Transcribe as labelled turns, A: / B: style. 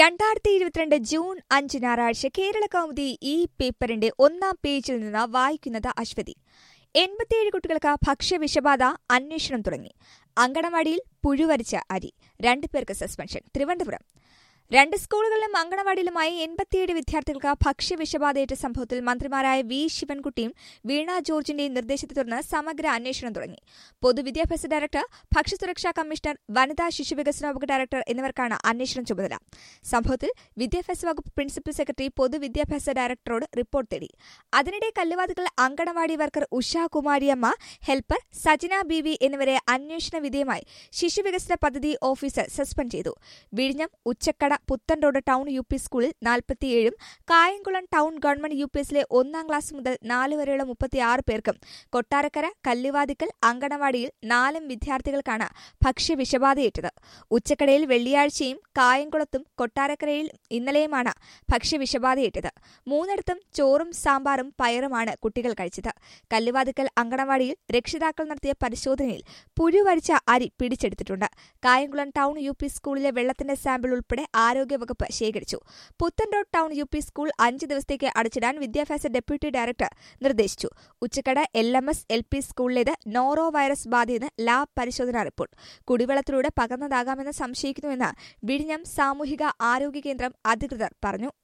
A: രണ്ടായിരത്തി ഇരുപത്തിരണ്ട് ജൂൺ അഞ്ച് ഞായറാഴ്ച കേരള കൗമുദി ഈ പേപ്പറിന്റെ ഒന്നാം പേജിൽ നിന്ന് വായിക്കുന്നത് അശ്വതി എൺപത്തിയേഴ് കുട്ടികൾക്ക് ഭക്ഷ്യവിഷബാധ അന്വേഷണം തുടങ്ങി അങ്കണവാടിയിൽ പുഴുവരിച്ച അരി രണ്ടുപേർക്ക് സസ്പെൻഷൻ തിരുവനന്തപുരം രണ്ട് സ്കൂളുകളിലും അങ്കണവാടിയിലുമായി എൺപത്തിയേഴ് വിദ്യാർത്ഥികൾക്ക് ഭക്ഷ്യവിഷബാധയേറ്റ സംഭവത്തിൽ മന്ത്രിമാരായ വി ശിവൻകുട്ടിയും വീണ ജോർജിന്റെയും നിർദ്ദേശത്തെ തുടർന്ന് സമഗ്ര അന്വേഷണം തുടങ്ങി പൊതുവിദ്യാഭ്യാസ ഡയറക്ടർ ഭക്ഷ്യസുരക്ഷാ കമ്മീഷണർ വനിതാ ശിശുവികസന വകുപ്പ് ഡയറക്ടർ എന്നിവർക്കാണ് അന്വേഷണം ചുമതല സംഭവത്തിൽ വിദ്യാഭ്യാസ വകുപ്പ് പ്രിൻസിപ്പൽ സെക്രട്ടറി പൊതുവിദ്യാഭ്യാസ ഡയറക്ടറോട് റിപ്പോർട്ട് തേടി അതിനിടെ കല്ലുവാതികൾ അങ്കണവാടി വർക്കർ ഉഷാ കുമാരിയമ്മ ഹെൽപ്പർ സജന ബിവി എന്നിവരെ അന്വേഷണ വിധേയമായി ശിശുവികസന പദ്ധതി ഓഫീസർ സസ്പെൻഡ് ചെയ്തു വിഴിഞ്ഞം Uchakkada Puthenroad town U P സ്കൂളിൽ നാൽപ്പത്തിയേഴും Kayamkulam town government U P എസിലെ ഒന്നാം ക്ലാസ് മുതൽ നാല് വരെയുള്ള മുപ്പത്തിയാറ് പേർക്കും കൊട്ടാരക്കര കല്ലുവാതിക്കൽ അങ്കണവാടിയിൽ നാലും വിദ്യാർത്ഥികൾക്കാണ് ഭക്ഷ്യവിഷബാധയേറ്റത് ഉച്ചക്കടയിൽ വെള്ളിയാഴ്ചയും കായംകുളത്തും കൊട്ടാരക്കരയിൽ ഇന്നലെയുമാണ് ഭക്ഷ്യവിഷബാധയേറ്റത് മൂന്നിടത്തും ചോറും സാമ്പാറും പയറുമാണ് കുട്ടികൾ കഴിച്ചത് കല്ലുവാതിക്കൽ അങ്കണവാടിയിൽ രക്ഷിതാക്കൾ നടത്തിയ പരിശോധനയിൽ പുഴുവരിച്ച അരി പിടിച്ചെടുത്തിട്ടുണ്ട് കായംകുളം ടൗൺ യു പി സ്കൂളിലെ വെള്ളത്തിന്റെ സാമ്പിൾ ഉൾപ്പെടെ ആരോഗ്യവകുപ്പ് ശേഖരിച്ചു പുത്തൻറോഡ് ടൗൺ യു പി സ്കൂൾ അഞ്ച് ദിവസത്തേക്ക് അടച്ചിടാൻ വിദ്യാഭ്യാസ ഡെപ്യൂട്ടി ഡയറക്ടർ നിർദ്ദേശിച്ചു ഉച്ചക്കട L M S L P സ്കൂളിലേത് noro virus ബാധയെന്ന് lab പരിശോധനാ റിപ്പോർട്ട് കുടിവെള്ളത്തിലൂടെ പകർന്നതാകാമെന്ന് സംശയിക്കുന്നുവെന്ന് വിഴിഞ്ഞം സാമൂഹിക ആരോഗ്യ കേന്ദ്രം അധികൃതർ പറഞ്ഞു